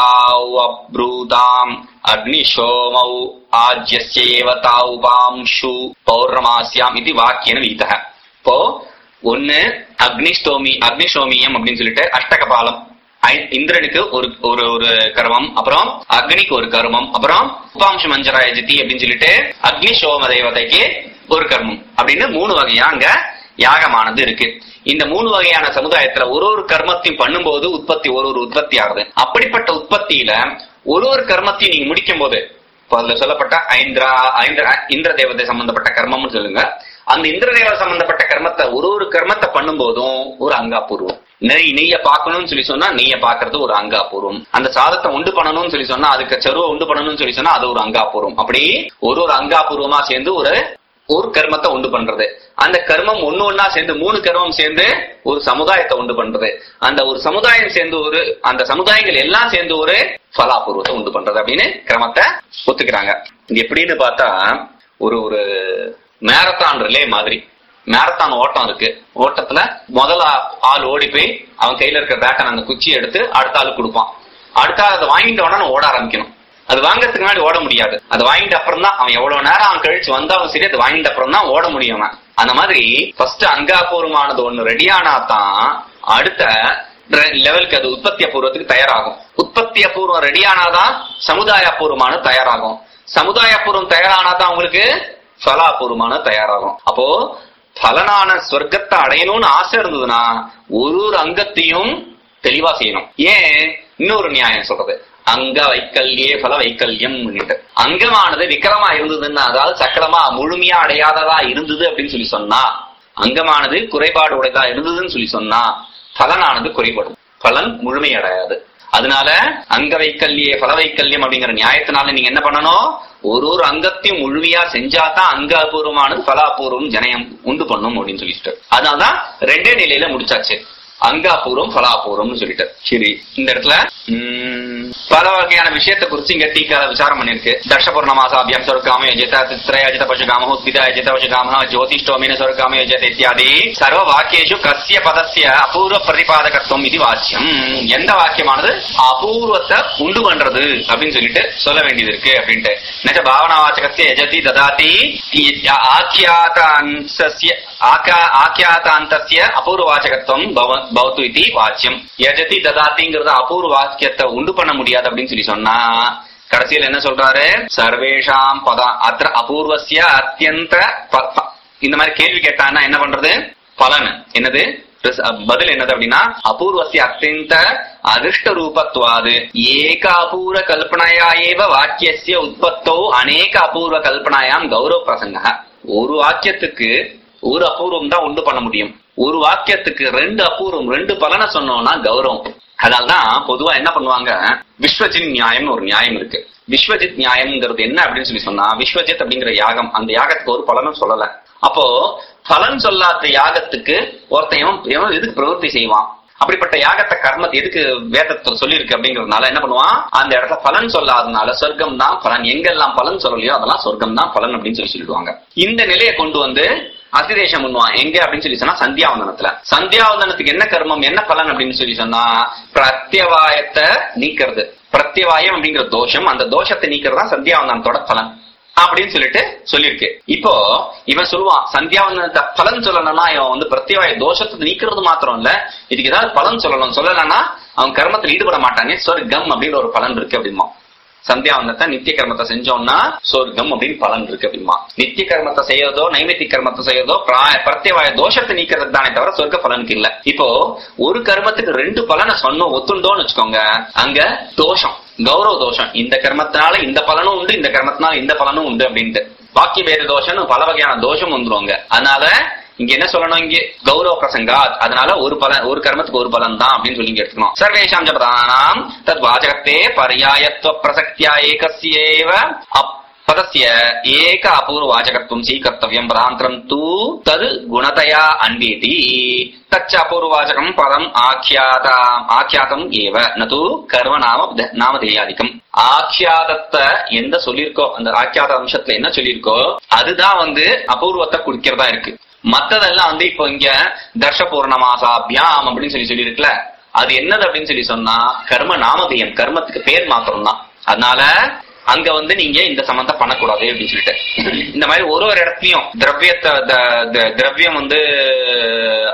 तावब्रूताम् अग्निशोमौ आज्यस्यैव तावुपांशु पौर्णमास्याम् इति वाक्येन विहितः இப்போ ஒண்ணு அக்னிஸ்டோமி அக்னிஷோமியம் அப்படின்னு சொல்லிட்டு அஷ்டகபாலம் ஐ- இந்திரனுக்கு ஒரு ஒரு ஒரு கர்மம் அப்புறம் அக்னிக்கு ஒரு கர்மம் அப்புறம் உபாம்ச மஞ்சராய ஜிதி அப்படின்னு சொல்லிட்டு அக்னி சோம தேவதைக்கு ஒரு கர்மம் அப்படின்னு மூணு வகையா அங்க யாகமானது இருக்கு இந்த மூணு வகையான சமுதாயத்துல ஒரு ஒரு கர்மத்தையும் பண்ணும்போது உற்பத்தி ஒரு ஒரு உற்பத்தி ஆகுது அப்படிப்பட்ட உற்பத்தியில ஒரு ஒரு கர்மத்தையும் நீங்க முடிக்கும் போது இப்ப அதுல சொல்லப்பட்ட ஐந்திரா ஐந்திர இந்திர தேவதை சம்பந்தப்பட்ட கர்மம்னு சொல்லுங்க அந்த இந்திர தேவதை சம்பந்தப்பட்ட கர்மத்தை ஒரு ஒரு கர்மத்தை பண்ணும்போதும் ஒரு அங்காபூர்வம் நெய் நெய்ய பார்க்கணும்னு சொல்லி சொன்னா நெய்ய பாக்குறது ஒரு அங்காபூர்வம் அந்த சாதத்தை உண்டு பண்ணணும்னு சொல்லி சொன்னா அதுக்கு செருவை உண்டு பண்ணணும்னு சொல்லி சொன்னா அது ஒரு அங்காபூர்வம் அப்படி ஒரு ஒரு அங்காபூர்வமா சேர்ந்து ஒரு ஒரு கர்மத்தை உண்டு பண்றது அந்த கர்மம் ஒண்ணு ஒன்னா சேர்ந்து மூணு கர்மம் சேர்ந்து ஒரு சமுதாயத்தை உண்டு பண்றது அந்த ஒரு சமுதாயம் சேர்ந்து ஒரு அந்த சமுதாயங்கள் எல்லாம் சேர்ந்து ஒரு பலாபூர்வத்தை உண்டு பண்றது அப்படின்னு கிரமத்தை ஒத்துக்கிறாங்க இது எப்படின்னு பார்த்தா ஒரு ஒரு மேரத்தான் ரிலே மாதிரி மேரத்தான் ஓட்டம் இருக்கு ஓட்டத்துல முதல்ல ஆள் ஓடி போய் அவன் கையில இருக்க பேட்டன் அந்த குச்சியை எடுத்து அடுத்த ஆளு கொடுப்பான் அடுத்த ஆள் அதை வாங்கிட்ட உடனே ஓட ஆரம்பிக்கணும் அது வாங்கறதுக்கு முன்னாடி ஓட முடியாது அது வாங்கிட்ட அப்புறம் தான் அவன் எவ்வளவு நேரம் அவன் கழிச்சு வந்தாலும் சரி அது வாங்கிட்ட அப்புறம் தான் ஓட முடியும் அவன் அந்த மாதிரி ஃபர்ஸ்ட் அங்காபூர்வமானது ஒண்ணு ரெடியானா தான் அடுத்த லெவலுக்கு அது உற்பத்தி அபூர்வத்துக்கு தயாராகும் உற்பத்தி அபூர்வம் ரெடியானாதான் சமுதாய அபூர்வமானது தயாராகும் சமுதாய அபூர்வம் தயாரானாதான் உங்களுக்கு பலாபூர்வமான தயாராகும் அப்போ பலனான சொர்க்கத்தை அடையணும்னு ஆசை இருந்ததுன்னா ஒரு ஒரு அங்கத்தையும் தெளிவா செய்யணும் ஏன் இன்னொரு நியாயம் சொல்றது அங்க வைக்கல்யே பல வைக்கல்யம் அங்கமானது விக்கிரமா இருந்ததுன்னா அதாவது சக்கரமா முழுமையா அடையாததா இருந்தது அப்படின்னு சொல்லி சொன்னா அங்கமானது குறைபாடு உடையதா இருந்ததுன்னு சொல்லி சொன்னா பலனானது குறைபடும் பலன் முழுமை அடையாது அதனால அங்க வைக்கல்யே பல வைக்கல்யம் அப்படிங்கிற நியாயத்தினால நீங்க என்ன பண்ணணும் ஒரு ஒரு அங்கத்தையும் முழுமையா செஞ்சாதான் அங்க அபூர்வமானது பலாபூர்வம் ஜனயம் உண்டு பண்ணும் அப்படின்னு சொல்லிட்டு அதனாலதான் ரெண்டே நிலையில முடிச்சாச்சு அங்காபூர்வம் பலாபூர்வம்னு சொல்லிட்டு சரி இந்த இடத்துல உம், பல வகையான விஷயத்தை குறிச்சு இங்க டீக்கால விசாரம் பண்ணிருக்கு தர்ஷபூர்ண மாசாபியம் சொர்க்காம யஜித தித்ரய யஜித பசுகாம உத்வித யஜித பசுகாம ஜோதிஷ்டோமின சொர்க்காம யஜித இத்தியாதி சர்வ வாக்கியேஷு கஸ்ய பதஸ்ய அபூர்வ பிரதிபாதகத்துவம் இது வாக்கியம் எந்த வாக்கியமானது அபூர்வத்தை உண்டு பண்றது அப்படின்னு சொல்லிட்டு சொல்ல வேண்டியது இருக்கு அப்படின்ட்டு நச்ச பாவனா வாச்சகஸ்ய யஜதி ததாதி ஆக்கியாதாந்தஸ்ய ஆக்கா ஆக்கியாதாந்தஸ்ய அபூர்வவாச்சகத்துவம் பவ- பவத்து இது வாச்சியம் யஜதி ததாதிங்கிறது அபூர்வ வாக்கியத்தை உண்டு பண்ண முடியாது அப்படின்னு சொல்லி சொன்னா கடைசியில் என்ன சொல்றாரு சர்வேஷாம் பத அத்த அபூர்வசிய அத்தியந்த ப- ப- இந்த மாதிரி கேள்வி கேட்டான்னா என்ன பண்றது பலன் என்னது ரிஸ்- பதில் என்னது அப்படின்னா அபூர்வசிய அத்தியந்த அதிர்ஷ்ட ரூபத்வாது ஏக அபூர்வ கல்பனையா ஏவ வாக்கியசிய உற்பத்தோ அநேக அபூர்வ கல்பனாயாம் கௌரவ பிரசங்க ஒரு வாக்கியத்துக்கு ஒரு அபூர்வம் தான் உண்டு பண்ண முடியும் ஒரு வாக்கியத்துக்கு ரெண்டு அபூர்வம் ரெண்டு பலனை சொன்னோம்னா கௌரவம் அதனால்தான் பொதுவா என்ன பண்ணுவாங்க விஸ்வஜித் நியாயம்னு ஒரு நியாயம் இருக்கு விஸ்வஜித் நியாயம்ங்கிறது என்ன அப்படின்னு சொல்லி சொன்னா விஸ்வஜித் அப்படிங்கிற யாகம் அந்த யாகத்துக்கு ஒரு பலனும் சொல்லல அப்போ பலன் சொல்லாத யாகத்துக்கு ஒருத்தன் இவன் இவன் எதுக்கு பிரவൃத்தி செய்வான் அப்படிப்பட்ட யாகத்தை கர்மத்தை எதுக்கு வேதத்தில் சொல்லியிருக்கு அப்படிங்கறதுனால என்ன பண்ணுவான் அந்த இடத்துல பலன் சொல்லாதனால சொர்க்கம் தான் பலன் எங்கெல்லாம் பலன் சொல்லலையோ அதெல்லாம் சொர்க்கம் தான் பலன் அப்படின்னு சொல்லி சொல்லிடுவாங்க இந்த நிலையை கொண்டு வந்து அதிதேசம் பண்ணுவான் எங்க அப்படின்னு சொல்லி சொன்னா சந்தியாவந்தனத்துல சந்தியாவந்தனத்துக்கு என்ன கர்மம் என்ன பலன் அப்படின்னு சொல்லி சொன்னா பிரத்யவாயத்தை நீக்கிறது பிரத்யவாயம் அப்படிங்கிற தோஷம் அந்த தோஷத்தை நீக்கிறது தான் சந்தியாவந்தனத்தோட பலன் அப்படின்னு சொல்லிட்டு சொல்லியிருக்கு இப்போ இவன் சொல்லுவான் சந்தியாவந்தனத்தை பலன் சொல்லணும்னா இவன் வந்து பிரத்யவாய தோஷத்தை நீக்கிறது மாத்திரம் இல்ல இதுக்கு ஏதாவது பலன் சொல்லணும் சொல்லலைன்னா அவன் கர்மத்தில் ஈடுபட மாட்டானே சொர்க்கம் அப்படின்ற ஒரு பலன் இருக்கு அப்படிமா சந்தியாவந்தத்தை நித்திய கர்மத்தை செஞ்சோம்னா சொர்க்கம் அப்படின்னு பலன் இருக்கு அப்படிமா நித்திய கர்மத்தை செய்யறதோ நைமித்திய கர்மத்தை செய்யறதோ பிராய- பிரத்யவாய தோஷத்தை நீக்கிறது தானே தவிர சொர்க்க பலனுக்கு இல்ல இப்போ ஒரு கர்மத்துக்கு ரெண்டு பலனை சொன்னோம் ஒத்துண்டோன்னு வச்சுக்கோங்க அங்க தோஷம் கௌரவ தோஷம் இந்த கர்மத்தினால இந்த பலனும் உண்டு இந்த கர்மத்தினால இந்த பலனும் உண்டு அப்படின்ட்டு வாக்கிய பேத தோஷம்னு பல வகையான தோஷம் வந்துருவாங்க அதனால இங்க என்ன சொல்லணும் இங்க கௌரவ பிரசங்கா அதனால ஒரு பலன் ஒரு கர்மத்துக்கு ஒரு பலன் தான் அப்படின்னு சொல்லி இங்க எடுத்துக்கணும் சர்வேஷாம் ஜபதானாம் தத் வாச்சகத்தே பர்யாயத்துவ பிரசக்தியா ஏகஸ்யேவ அப் பதஸ்ய ஏக அபூர்வவாச்சகத்துவம் ஸ்வீகர்த்தவியம் பதாந்திரம் தூ தது குணதயா அன்வேதி தச்ச அபூர்வவாச்சகம் பதம் ஆக்கியாத ஆக்கியாதம் ஏவ நது கர்ம நாம நாமதேயாதிக்கம் ஆக்கியாதத்தை எந்த சொல்லியிருக்கோ அந்த ஆக்கியாத அம்சத்துல என்ன சொல்லியிருக்கோ அதுதான் வந்து அபூர்வத்தை குடிக்கிறதா இருக்கு மத்ததெல்லாம் வந்து இப்போ இங்க தர்ஷ பூர்ணமாசாபியாம் அப்படின்னு சொல்லி சொல்லியிருக்குல்ல அது என்னது அப்படின்னு சொல்லி சொன்னா கர்ம நாமதேயம் கர்மத்துக்கு பேர் மாத்திரம் தான் அதனால அங்க வந்து நீங்க இந்த சம்பந்தம் பண்ணக்கூடாது அப்படின்னு சொல்லிட்டு இந்த மாதிரி ஒரு ஒரு இடத்துலயும் திரவியத்தை த- த- திரவியம் வந்து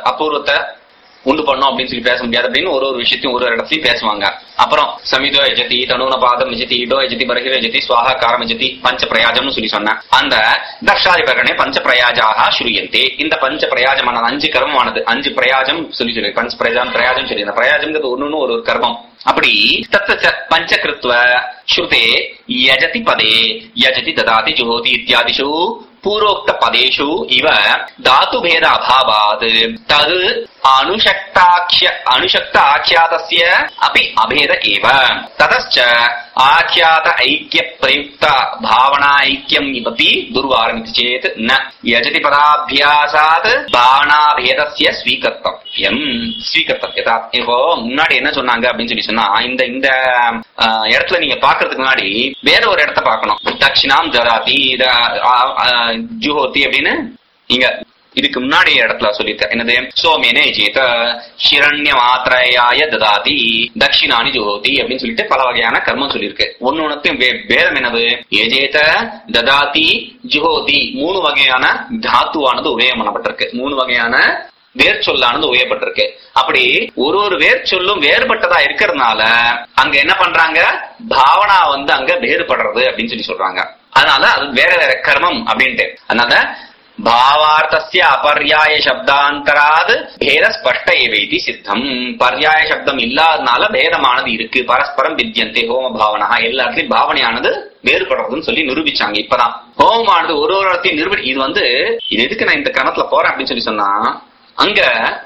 அபூர்வத்தை உண்டு பண்ணோம் அப்படின்னு சொல்லி பேச முடியாது அப்படின்னு ஒரு ஒரு விஷயத்தையும் ஒரு ஒரு இடத்துலயும் பேசுவாங்க அப்புறம் சமிதோ எஜதி தனுன பாதம் எஜதி இடோ எஜதி பரகிர எஜதி சுவாகா காரம் எஜதி பஞ்ச பிரயாஜம்னு சொல்லி சொன்னேன் அந்த தக்ஷாதி பிரகடனே பஞ்ச பிரயாஜாக ஸ்ரூயந்தே இந்த பஞ்ச பிரயாஜமான அஞ்சு கர்மமானது அஞ்சு பிரயாஜம் சொல்லி சொல்லி பஞ்ச பிரயாஜம் பிரயாஜம் சொல்லி இந்த பிரயாஜம்ங்கிறது ஒண்ணு ஒரு ஒரு கர்மம் அப்படி தத்த பஞ்சகிருத்வ ஸ்ருதே யஜதி பதே யஜதி ததாதி ஜுஹோதி இத்தியாதிஷு பூர்வோக்த பதேஷு இவ தாத்து பேத அபாவாத் தது அனுஷக்தாக்ஷ அனுஷக்த ஆख्यातस्य अपि अभेद एव ततश्च आख्यात ऐक्य प्रयुक्त भावना ऐक्यम् इति दुर्वारमिति चेत् न यजति पदाभ्यासात् भावना भेदस्य ஸ்வீகர்த்தவ்யம் ஸ்வீகர்த்தவ்யதா இப்போ முன்னாடி என்ன சொன்னாங்க அப்படின்னு சொல்லி சொன்னா இந்த இந்த ஆஹ், இடத்துல நீங்க பாக்குறதுக்கு முன்னாடி வேற ஒரு இடத்த பார்க்கணும் தட்சிணாம் ஜராதி இத, ஆஹ், ஆஹ், ஜுஹோதி அப்படின்னு இங்க இதுக்கு முன்னாடி இடத்துல சொல்லியிருக்க என்னது சோமேனே ஜேத ஹிரண்ய மாத்திரையாய ததாதி தட்சிணானி ஜோதி அப்படின்னு சொல்லிட்டு பல வகையான கர்மம் சொல்லியிருக்கு ஒன்னு ஒன்னுத்தையும் பேதம் என்னது ஏஜேத ததாதி ஜுஹோதி மூணு வகையான தாத்துவானது உபயோகம் பண்ணப்பட்டிருக்கு மூணு வகையான வேர் சொல்லானது உயப்பட்டிருக்கு அப்படி ஒரு ஒரு வேர் சொல்லும் வேறுபட்டதா இருக்கிறதுனால அங்க என்ன பண்றாங்க பாவனா வந்து அங்க வேறுபடுறது அப்படின்னு சொல்லி சொல்றாங்க அதனால அது வேற வேற கர்மம் அப்படின்ட்டு அதனால பாவார்த்தஸ்ய அபர்யாய சப்தாந்தராது பேத ஸ்பஷ்ட ஏவைதி சித்தம் பர்யாய சப்தம் இல்லாதனால பேதமானது இருக்கு பரஸ்பரம் வித்யந்தே ஹோம பாவனா எல்லாத்துலயும் பாவனையானது வேறுபடுறதுன்னு சொல்லி நிரூபிச்சாங்க இப்பதான் ஹோமமானது ஒரு ஒரு இடத்தையும் நிரூபி இது வந்து இது எதுக்கு நான் இந்த கிரமத்துல போறேன் அப்படின்னு சொல்லி சொன்னா அங்க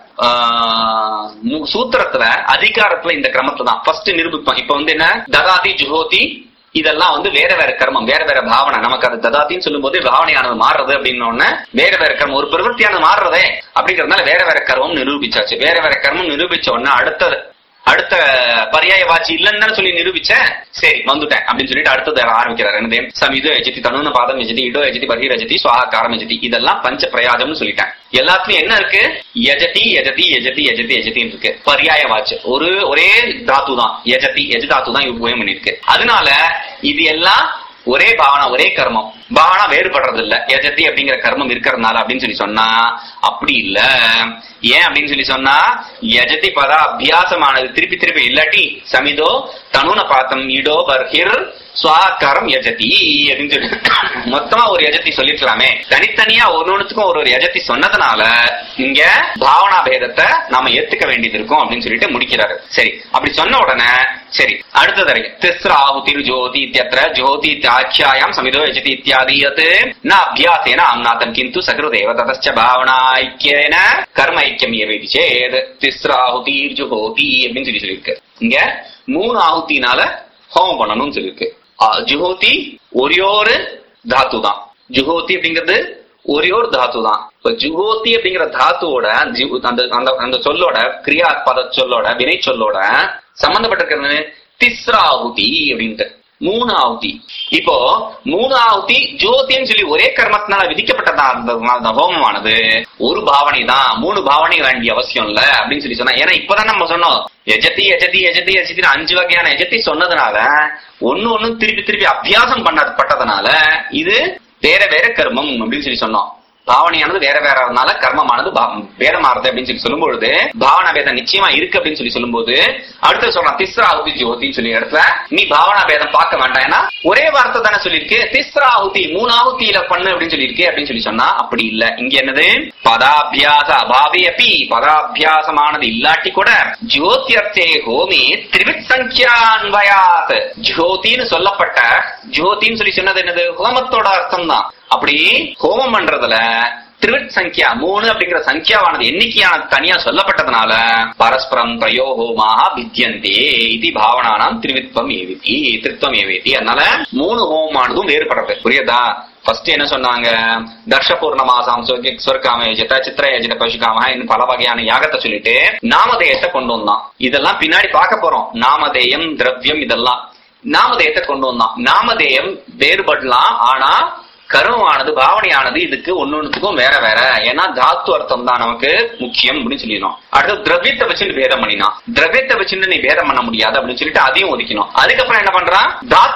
ஆஹ், மு- சூத்திரத்துல அதிகாரத்துல இந்த கிரமத்துல தான் ஃபர்ஸ்ட் நிரூபிப்போம் இப்ப வந்து என்ன ததாதி ஜுஹோதி இதெல்லாம் வந்து வேற வேற கர்மம் வேற வேற பாவனை நமக்கு அது ததாத்தின்னு சொல்லும் போது பாவனையானது மாறுறது அப்படின்னு உடனே வேற வேற கர்மம் ஒரு பிரவൃத்தியானது மாறுறதே அப்படிங்கறதுனால வேற வேற கர்மம் நிரூபிச்சாச்சு வேற வேற கர்மம் நிரூபிச்ச உடனே அடுத்த அடுத்த பர்யாய வாட்சி இல்லைன்னு தானே சொல்லி நிரூபிச்சேன் சரி வந்துட்டேன் அப்படின்னு சொல்லிட்டு அடுத்தது ஆரம்பிக்கிறார் என்னது சமிதோ எஜதி தனுன பாதம் எஜதி இடோ எஜதி பர்ஹி ரஜதி சுவாகாரம் எஜதி இதெல்லாம் பஞ்ச பிரயாஜம்னு சொல்லிட்டேன் எல்லாத்துலயும் என்ன இருக்கு யஜதி யஜதி யஜதி யஜதி யஜதின்னு இருக்கு பர்யாய வாட்ச் ஒரு ஒரே தாத்து தான் யஜதி எஜ தாத்து தான் உபயோகம் பண்ணிருக்கு அதனால இது எல்லாம் ஒரே பாவனா ஒரே கர்மம் பாவனா வேறுபடுறது இல்ல யஜதி அப்படிங்கிற கர்மம் இருக்கிறதுனால அப்படின்னு சொல்லி சொன்னா அப்படி இல்ல ஏன் அப்படின்னு சொல்லி சொன்னா யஜதி பத அபியாசமானது திருப்பி திருப்பி இல்லாட்டி சமிதோ தனுன பாத்தம் இடோ பர்ஹிர் சுவாக்காரம் யஜதி அப்படின்னு சொல்லி மொத்தமா ஒரு யஜதி சொல்லிருக்கலாமே தனித்தனியா ஒரு ஒண்ணுத்துக்கும் ஒரு ஒரு யஜதி சொன்னதுனால இங்க பாவனா பேதத்தை நாம ஏத்துக்க வேண்டியது இருக்கும் அப்படின்னு சொல்லிட்டு முடிக்கிறாரு சரி அப்படி சொன்ன உடனே சரி அடுத்தது திஸ்ர ஆಹುತಿರು ஜோதி இத்தியத்திர ஜோதி இத்தியாख्यायां சமிதோ யஜதி இத்தியாதி யத் ந அபியாசேன அம்நாதம் கிந்து சகிருதேவ ததச்ச பாவனாய்க்கியேன கர்ம ஐக்கியம் ஏவேதி சேத் திஸ்ர ஆಹುತಿர் ஜுஹோதி அப்படின்னு சொல்லி சொல்லியிருக்கு இங்க மூணு ஆಹುತಿனால ஹோமம் பண்ணணும்னு சொல்லியிருக்கு ஆ, ஜுஹோதி ஒரே ஒரு தாத்து தான் ஜுஹோதி அப்படிங்கிறது ஒரே ஒரு தாத்து தான் இப்ப ஜுகோதி அப்படிங்கிற தாத்துவோட ஜி- அந்த அந்த அந்த சொல்லோட கிரியா பத சொல்லோட வினை சொல்லோட சம்பந்தப்பட்டிருக்கிறது திஸ்ராகுதி அப்படின்ட்டு மூணு ஆகுதி இப்போ மூணு ஆகுதி ஜோதின்னு சொல்லி ஒரே கர்மத்தினால விதிக்கப்பட்டதா அந்த அந்த ஹோமமானது ஒரு பாவனை தான் மூணு பாவனை வேண்டிய அவசியம் இல்ல அப்படின்னு சொல்லி சொன்னா ஏன்னா இப்பதான் நம்ம சொன்னோம் எஜதி எஜதி எஜதி எஜதின்னு அஞ்சு வகையான எஜதி சொன்னதுனால ஒண்ணு ஒண்ணு திருப்பி திருப்பி அபியாசம் பண்ணப்பட்டதுனால இது வேற வேற கர்மம் அப்படின்னு சொல்லி சொன்னோம் பாவனையானது வேற வேறனால கர்மமானது பா- வேறமாறுது அப்படின்னு சொல்லி சொல்லும் பொழுது பாவனா பேதம் நிச்சயமா இருக்கு அப்படின்னு சொல்லி சொல்லும்போது அடுத்து சொல்றான் திஸ்ரா ஆகுதி ஜோதின்னு சொல்லி இடத்துல நீ பாவனா பேதம் பார்க்க வேண்டாம் ஏன்னா ஒரே வார்த்தை தானே சொல்லியிருக்கு திஸ்ரா ஆகுதி மூணு ஆகுதியில பண்ணு அப்படின்னு சொல்லியிருக்கு அப்படின்னு சொல்லி சொன்னா அப்படி இல்ல இங்க என்னது பதாபியாச அபாவி அப்பி பதாபியாசமானது இல்லாட்டி கூட ஜோதியர்த்தே ஹோமி திரிவித் சங்கியான்வயாத் ஜோதின்னு சொல்லப்பட்ட ஜோதின்னு சொல்லி சொன்னது என்னது ஹோமத்தோட அர்த்தம் தான் அப்படி ஹோமம் பண்றதுல திரிவிட் சங்கியா மூணு அப்படிங்கிற சங்கியாவானது எண்ணிக்கையான தனியா சொல்லப்பட்டதுனால பரஸ்பரம் பிரயோ ஹோமாக வித்தியந்தே இது பாவனானாம் திருவித்வம் ஏவிதி திருத்வம் ஏவிதி அதனால மூணு ஹோமமானதும் வேறுபடுறது புரியுதா ஃபர்ஸ்ட் என்ன சொன்னாங்க தர்ஷ பூர்ணமாசாம் சொர்க்காம யஜித சித்திர யஜித பசுகாம இன்னும் பல வகையான யாகத்தை சொல்லிட்டு நாமதேயத்தை கொண்டு வந்தான் இதெல்லாம் பின்னாடி பார்க்க போறோம் நாமதேயம் திரவியம் இதெல்லாம் நாமதேயத்தை கொண்டு வந்தான் நாமதேயம் வேறுபடலாம் ஆனா கருவானது பாவனையானது இதுக்கு ஒன்னொன்னுத்துக்கும் வேற வேற ஏன்னா தாத்து அர்த்தம் தான் நமக்கு முக்கியம் அப்படின்னு சொல்லிடணும் அடுத்து திரவியத்தை வச்சுட்டு பேதம் பண்ணினான் திரவியத்தை வச்சுட்டு நீ பேதம் பண்ண முடியாது அப்படின்னு சொல்லிட்டு அதையும் ஒதுக்கணும் அதுக்கப்புறம் என்ன பண்றான் தாத்து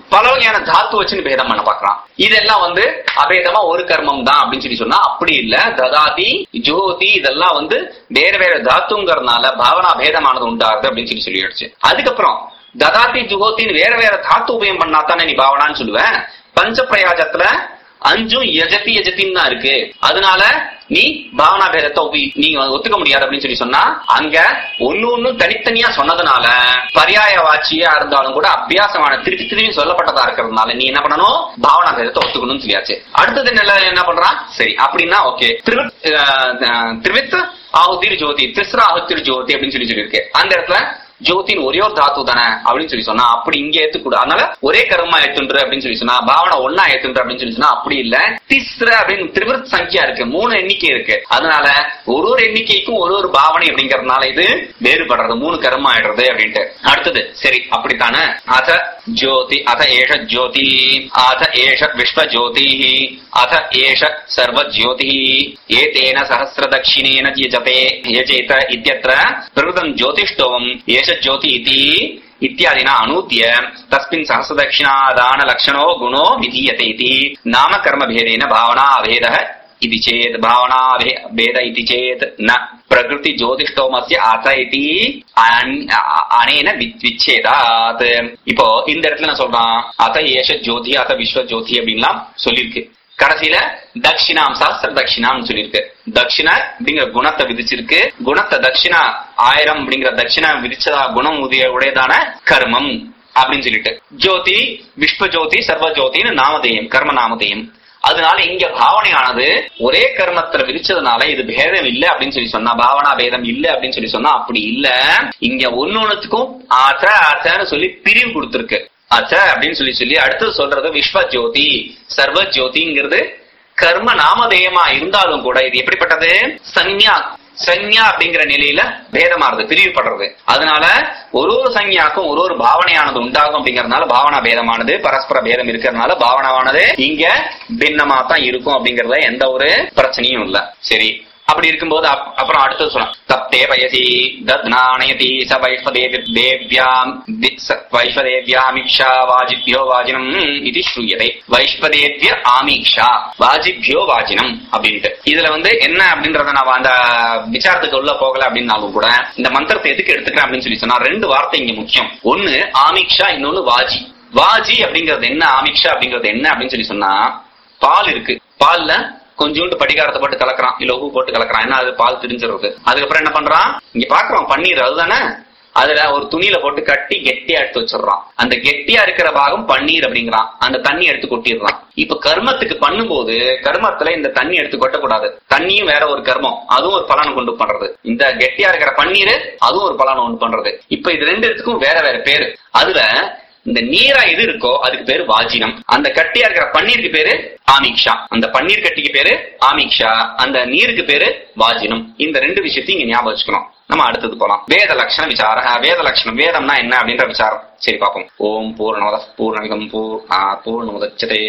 பல வகையான தாத்து வச்சுன்னு பேதம் பண்ண பாக்குறான் இதெல்லாம் வந்து அபேதமா ஒரு கர்மம் தான் அப்படின்னு சொல்லி சொன்னா அப்படி இல்ல ததாதி ஜோதி இதெல்லாம் வந்து வேற வேற தாத்துங்கிறதுனால பாவனா பேதமானது உண்டாகுது அப்படின்னு சொல்லி சொல்லிடுச்சு அதுக்கப்புறம் ததாதி ஜுகோத்தின்னு வேற வேற தாத்து உபயம் பண்ணா தானே நீ பாவனான்னு சொல்லுவேன் பஞ்ச பிரயாஜத்துல அஞ்சும் எஜத்தி எஜத்தின்னு தான் இருக்கு அதனால நீ பாவனா பேதத்தை உபி நீங்க ஒத்துக்க முடியாது அப்படின்னு சொல்லி சொன்னா அங்க ஒண்ணு ஒண்ணு தனித்தனியா சொன்னதுனால பரியாய வாட்சியா இருந்தாலும் கூட அபியாசமான திருப்பி திருப்பி சொல்லப்பட்டதா இருக்கிறதுனால நீ என்ன பண்ணணும் பாவனா பேதத்தை ஒத்துக்கணும்னு சொல்லியாச்சு அடுத்தது நிலை என்ன பண்றான் சரி அப்படின்னா ஓகே திருவித் திருவித் ஆகுதிர் ஜோதி திஸ்ரா ஆகுத்திர் ஜோதி அப்படின்னு சொல்லி சொல்லியிருக்கு அந்த இடத்துல ஜோதின் ஒரே ஒரு தாத்து தானே அப்படின்னு சொல்லி சொன்னா அப்படி இங்க ஏத்துக்கூட அதனால ஒரே கர்மா ஏத்துன்ற அப்படின்னு சொல்லி சொன்னா பாவனை ஒன்னா ஏத்துன்ற அப்படின்னு சொல்லி சொன்னா அப்படி இல்ல திஸ்ர அப்படின்னு திருவிருத் சங்கியா இருக்கு மூணு எண்ணிக்கை இருக்கு அதனால ஒரு ஒரு எண்ணிக்கைக்கும் ஒரு ஒரு பாவனை அப்படிங்கறதுனால இது வேறுபடுறது மூணு கர்மா ஆயிடுறது அப்படின்ட்டு அடுத்தது சரி அப்படித்தானே அத ஜோதி அத ஏஷ ஜோதி அத ஏஷ விஸ்வ ஜோதி அத ஏஷ சர்வ ஜோதி ஏதேன சஹசிர தட்சிணேன யஜதே யஜேத இत्यत्र பிரகிருதம் ஜோதிஷ்டோவம் ஏஷ ஜோதி இதி इत्यादिना अनूद्य तस्मिन् सहस्रदक्षिणादानलक्षणो गुणो विधीयते इति नामकर्मभेदेन भावनाभेदः इति चेत् भावनाभे भेद इति चेत् न பிரகிருதி ஜோதிஷ்டோமஸ்ய அத இதி அன்- அ- அனேன வித்- விச்சேதாத் இப்போ இந்த இடத்துல நான் சொல்றான் அத ஏஷ ஜோதி அத விஸ்வ ஜோதி அப்படின்லாம் சொல்லியிருக்கு கடைசியில தட்சிணாம் சாஸ்திர தட்சிணாம் சொல்லியிருக்கு தட்சிண அப்படிங்கிற குணத்தை விதிச்சிருக்கு குணத்தை தட்சிணா ஆயிரம் அப்படிங்கிற தட்சிணா விதிச்சதா குணம் உடைய உடையதான கர்மம் அப்படின்னு சொல்லிட்டு ஜோதி விஸ்வ ஜோதி சர்வ ஜோதின்னு நாமதேயம் கர்ம நாமதேயம் அதனால இங்க பாவனையானது ஒரே கர்மத்துல விதிச்சதுனால இது பேதம் இல்ல அப்படின்னு சொல்லி சொன்னா பாவனா பேதம் இல்ல அப்படின்னு சொல்லி சொன்னா அப்படி இல்ல இங்க ஒன்னொன்னுத்துக்கும் ஆச்ச ஆச்சன்னு சொல்லி பிரிவு கொடுத்திருக்கு அச்ச அப்படின்னு சொல்லி சொல்லி அடுத்து சொல்றது விஸ்வ ஜோதி சர்வ ஜோதிங்கிறது கர்ம நாமதேயமா இருந்தாலும் கூட இது எப்படிப்பட்டது சன்யா சன்யா அப்படிங்கிற நிலையில பேதமாறுது பிரிவுபடுறது அதனால ஒரு ஒரு சன்யாக்கும் ஒரு ஒரு பாவனையானது உண்டாகும் அப்படிங்கறதுனால பாவனா பேதமானது பரஸ்பர பேதம் இருக்கிறதுனால பாவனாவானது இங்க பின்னமா தான் இருக்கும் அப்படிங்கறதுல எந்த ஒரு பிரச்சனையும் இல்ல சரி அப்படி இருக்கும்போது அப்- அப்புறம் அடுத்தது சொல்லலாம் தப்தே வயசி தத்னானயதி ச வைஷ்வதேவி தேவ்யாம் தி- ச வைஷ்வதேவ்யாமிக்ஷா வாஜிப்யோ வாஜினம் இது ஸ்ரூயதை வைஷ்வதேவ்ய ஆமீக்ஷா வாஜிப்யோ வாஜினம் அப்படின்ட்டு இதுல வந்து என்ன அப்படின்றத நான் அந்த விசாரத்துக்கு உள்ள போகல அப்படின்னாலும் கூட இந்த மந்திரத்தை எதுக்கு எடுத்துக்கிறேன் அப்படின்னு சொல்லி சொன்னா ரெண்டு வார்த்தை இங்க முக்கியம் ஒண்ணு ஆமீக்ஷா இன்னொன்னு வாஜி வாஜி அப்படிங்கிறது என்ன ஆமிக்ஷா அப்படிங்கிறது என்ன அப்படின்னு சொல்லி சொன்னா பால் இருக்கு பால்ல கொஞ்சோண்டு படிகாரத்தை போட்டு கலக்குறான் இல்ல உப்பு போட்டு கலக்குறான் என்ன அது பால் திரிஞ்சிருது அதுக்கப்புறம் என்ன பண்றான் இங்க பாக்குறோம் பன்னீர் அதுதானே அதுல ஒரு துணியில போட்டு கட்டி கெட்டியா எடுத்து வச்சிடுறான் அந்த கெட்டியா இருக்கிற பாகம் பன்னீர் அப்படிங்கிறான் அந்த தண்ணி எடுத்து கொட்டிடுறான் இப்ப கர்மத்துக்கு பண்ணும்போது கர்மத்துல இந்த தண்ணி எடுத்து கொட்டக்கூடாது தண்ணியும் வேற ஒரு கர்மம் அதுவும் ஒரு பலனை கொண்டு பண்றது இந்த கெட்டியா இருக்கிற பன்னீர் அதுவும் ஒரு பலனை கொண்டு பண்றது இப்ப இது ரெண்டு இடத்துக்கும் வேற வேற பேரு அதுல இந்த நீரா எது இருக்கோ அதுக்கு பேரு வாஜினம் அந்த கட்டியா இருக்கிற பன்னீருக்கு பேரு ஆமிக்ஷா அந்த பன்னீர் கட்டிக்கு பேரு ஆமிக்ஷா அந்த நீருக்கு பேரு வாஜினம் இந்த ரெண்டு விஷயத்தையும் இங்க ஞாபகம் வச்சுக்கணும் நம்ம அடுத்தது போலாம் வேத லட்சண விசார வேத லட்சணம் வேதம்னா என்ன அப்படின்ற விசாரம் சரி பார்ப்போம் ஓம் பூர்ணமத பூர்ணமிதம் பூர்ணா பூர்ணமுதச்சதே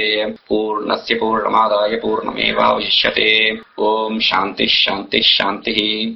பூர்ணஸ்ய பூர்ணமாதாய பூர்ணமேவாவசிஷ்யதே ஓம் சாந்தி சாந்தி சாந்தி